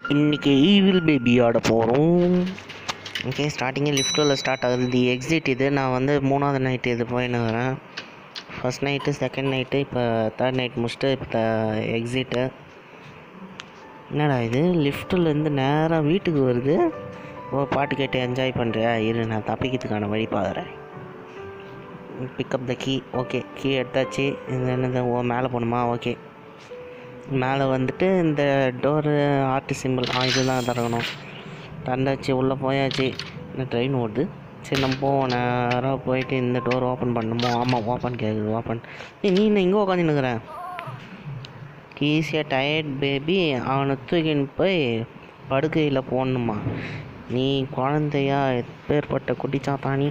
இன்னைக்கு evil baby ஆட போகிறோம் ஓகே ஸ்டார்டிங்கே லிஃப்ட்டில் ஸ்டார்ட் ஆகுது தி எக்ஸிட் இது நான் வந்து மூணாவது நைட்டு இது போயின்னுக்கிறேன் ஃபஸ்ட் நைட்டு செகண்ட் நைட்டு இப்போ தேர்ட் நைட் முடிச்சுட்டு இப்போ எக்ஸிட்டு என்னடா இது லிஃப்ட்டிலேருந்து நேராக வீட்டுக்கு வருது ஓ பாட்டு கேட்டு என்ஜாய் பண்ணுறியா இரு நான் தப்பிக்கிறதுக்கான வழி பார்க்குறேன் pick up the key okay key எடுத்தாச்சு இது என்னது ஓ மேலே போகணுமா ஓகே மேலே வந்துட்டு இந்த டோரு ஆர்ட் சிம்பிள் ஆ இதுதான் திறக்கணும் திறந்தாச்சு உள்ளே போயாச்சு இந்த ட்ரெயின் ஓடுது சரி நம்ம போவோம் நேராக போயிட்டு இந்த டோர் ஓப்பன் பண்ணணுமோ ஆமாம் ஓப்பன் கேட்குது ஓப்பன் ஏய் நீ என்ன இங்கே உட்காந்துன்னுக்குற ஈஸியாக டயர்ட் பேபி அவனை தூக்கின்னு போய் படுக்கையில் போடணுமா நீ குழந்தையா எப்பேற்பட்ட குட்டிச்சாத்தானி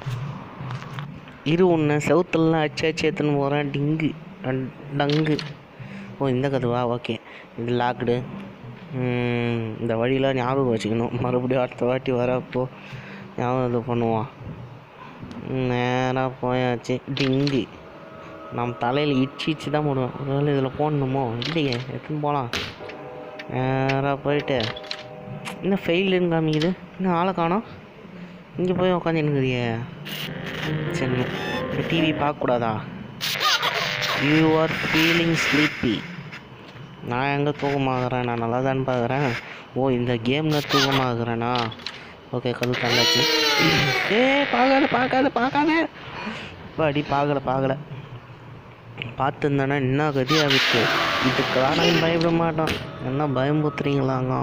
இரு உன்னை செவுத்துலலாம் அச்சு அச்சு எடுத்துன்னு போகிறேன் டிங்கு டன்- டங்கு ஓ இந்த கதுவா ஓகே இது லாக்டு இந்த வழியெலாம் ஞாபகம் வச்சுக்கணும் மறுபடியும் அடுத்த வாட்டி வரப்போ ஞாபகம் இது பண்ணுவான் நேராக போயாச்சு டிங்கு நம்ம தலையில் இச்சு இச்சு தான் போடுவேன் ஒருவேளை இதில் போடணுமோ இல்லையே எடுத்துன்னு போகலாம் நேராக போயிட்டு என்ன ஃபெயிலுன்னு காமிக்குது இன்னும் ஆளை காணோம் இங்கே போய் உட்காந்துருக்குறியே சரி இந்த டிவி பார்க்கக்கூடாதா யூ ஆர் ஃபீலிங் ஸ்லீப்பி நான் எங்கே தூக்கமாகறேன் நான் நல்லா தான் பார்க்குறேன் ஓ இந்த கேமில் தூக்கமாகறேனா ஓகே கது தள்ளாச்சு ஏ பார்க்காத பார்க்காத பார்க்காத அடி பார்க்கல பார்க்கல பார்த்துருந்தானே என்ன கதி அதுக்கு இதுக்கெல்லாம் நாங்கள் பயப்பட மாட்டோம் என்ன பயம்புத்துறீங்களாங்க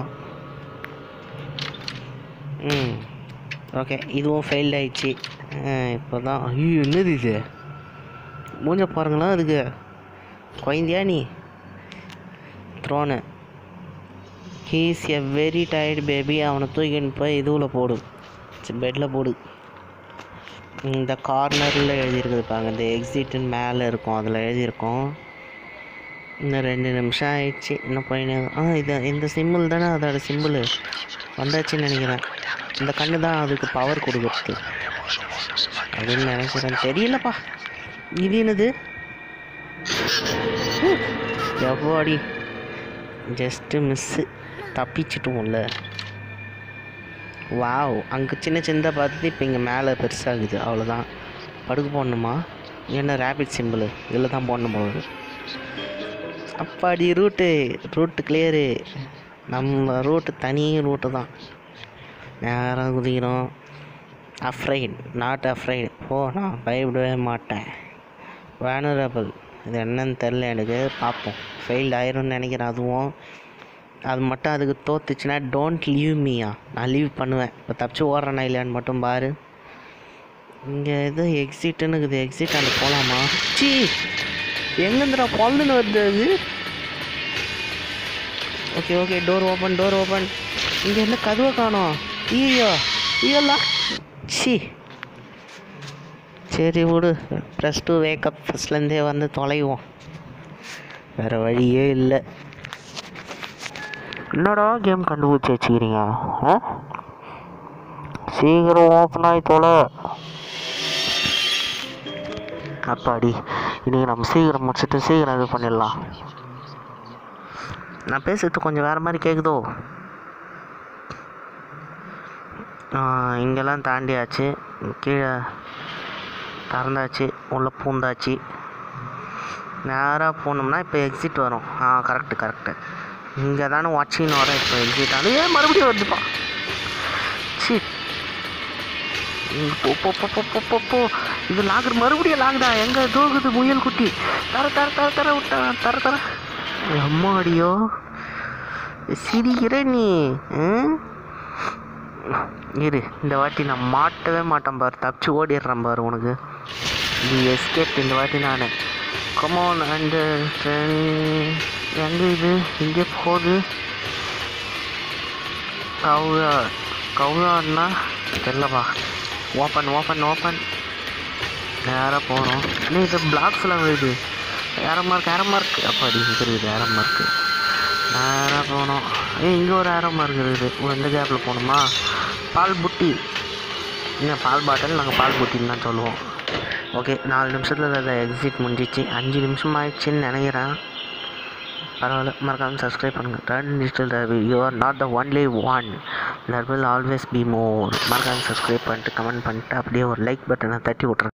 ம் ஓகே இதுவும் ஃபெயில் ஆயிடுச்சு இப்போ தான் ஐயோ என்னது இது மூஞ்ச பாருங்களா அதுக்கு குழந்தையா நீ த்ரோனு he's a very tired baby அவனை தூக்கின்னு போய் இதுவில் போடு பெட்டில் போடு இந்த கார்னரில் எழுதியிருக்குது பாருங்க இந்த எக்ஸிட்டுன்னு மேலே இருக்கும் அதில் எழுதியிருக்கோம் இன்னும் ரெண்டு நிமிஷம் ஆயிடுச்சு இன்னும் போயின்னு ஆ இது இந்த சிம்பிள் தானே அதோட சிம்பிள் வந்தாச்சுன்னு நினைக்கிறேன் இந்த கண்ணு தான் அதுக்கு பவர் கொடுக்குறது அப்படின்னு நினைக்கிறேன் தெரியலப்பா இது என்னது எவ்வாடி ஜஸ்ட்டு மிஸ்ஸு தப்பிச்சிட்டோம்ல வாவ் அங்கே சின்ன சின்னதாக பார்த்துட்டு இப்போ இங்கே மேலே பெருசாகுது அவ்வளோதான் படுக்க போடணுமா என்ன ரேபிட் சிம்பிள் இதில் தான் போடணும் போகுது அப்பாடி ரூட்டு ரூட்டு கிளியரு நம்ம ரூட்டு தனி ரூட்டு தான் நேராக குதிக்கிறோம் அஃப்ரைட் நாட் அஃப்ரைட் போ நான் பயப்படவே மாட்டேன் வேனரபிள் இது என்னன்னு தெரில எனக்கு பார்ப்போம் ஃபெயில்ட் ஆயிரும்னு நினைக்கிறேன் அதுவும் அது மட்டும் அதுக்கு தோத்துச்சுன்னா டோன்ட் லீவ் மீயா நான் லீவ் பண்ணுவேன் இப்போ தப்பிச்சு ஓடுறேனா இல்லையான்னு மட்டும் பாரு இங்கே எது எக்ஸிட்டுன்னு இருக்குது எக்ஸிட் அங்கே போகலாமா சி எங்கேருந்துடா பொழுதுன்னு வருது அது okay okay door open door open இங்கே என்ன கதவை காணோம் ஐயோ ஐயோலா சி சரி விடு ப்ளஸ் டூ வேக்கப் ஃபஸ்ட்லேருந்தே வந்து தொலைவோம் வேறு வழியே இல்லை என்னடா கேம் கண்டுபிடிச்சி வச்சுக்கிறீங்க ஆ சீக்கிரம் ஓப்பன் ஆகி தொலை அப்பாடி இன்னைக்கு நம்ம சீக்கிரம் முடிச்சுட்டு சீக்கிரம் இது பண்ணிடலாம் நான் பேசுறது கொஞ்சம் வேறு மாதிரி கேட்குதோ ஆ, இங்கெல்லாம் தாண்டியாச்சு கீழே திறந்தாச்சு உள்ளே பூந்தாச்சு நேராக போனோம்னா இப்போ எக்ஸிட் வரும் ஆ கரெக்டு கரெக்டு இங்கே தானே வாட்சிங் வரும் இப்போ எக்ஸிட் அது ஏன் மறுபடியும் வருதுப்பா சி ம், போ போ போ போ போ போ போ இது லாகர் மறுபடியும் லாகுதா எங்கே தோகுது முயல் குட்டி தர தர தர தர விட்டா தர தர அம்மாடியோ சிரிக்கிற நீ ம்? இரு இந்த வாட்டி நான் மாட்டவே மாட்டேன் பாரு தப்பிச்சு ஓடிடுறேன் பாரு உனக்கு தி எஸ்கேப் இந்த வாட்டி நான் கமான் அண்டு எங்கே இது இங்கே போகுது கவுயா கவுயான்னா தெரிலப்பா ஓப்பன் ஓப்பன் ஓப்பன் நேராக போகிறோம் இன்னும் இது பிளாக்ஸ்லாம் வருது ஏரோ மார்க் ஏரோ மார்க் அப்போ அடி இருக்குது ஏரோ மார்க்கு நேராக போகணும் ஏய் இங்கே ஒரு ஏரோ மார்க் இருக்குது ஓ இந்த கேப்பில் போகணுமா பால் புட்டி என்ன பால் பாட்டில் நாங்கள் பால் புட்டின்னு தான் சொல்லுவோம் ஓகே நாலு நிமிஷத்தில் அதை எக்ஸிட் முடிஞ்சிச்சு அஞ்சு நிமிஷம் ஆயிடுச்சுன்னு நினைக்கிறேன் பரவாயில்ல மறக்காமல் சப்ஸ்கிரைப் பண்ணுங்கள் third digital Ravi you are not the only one there will always be more மறக்காமல் சப்ஸ்கிரைப் பண்ணிட்டு கமெண்ட் பண்ணிட்டு அப்படியே ஒரு லைக் பட்டனை தட்டி விட்ருங்க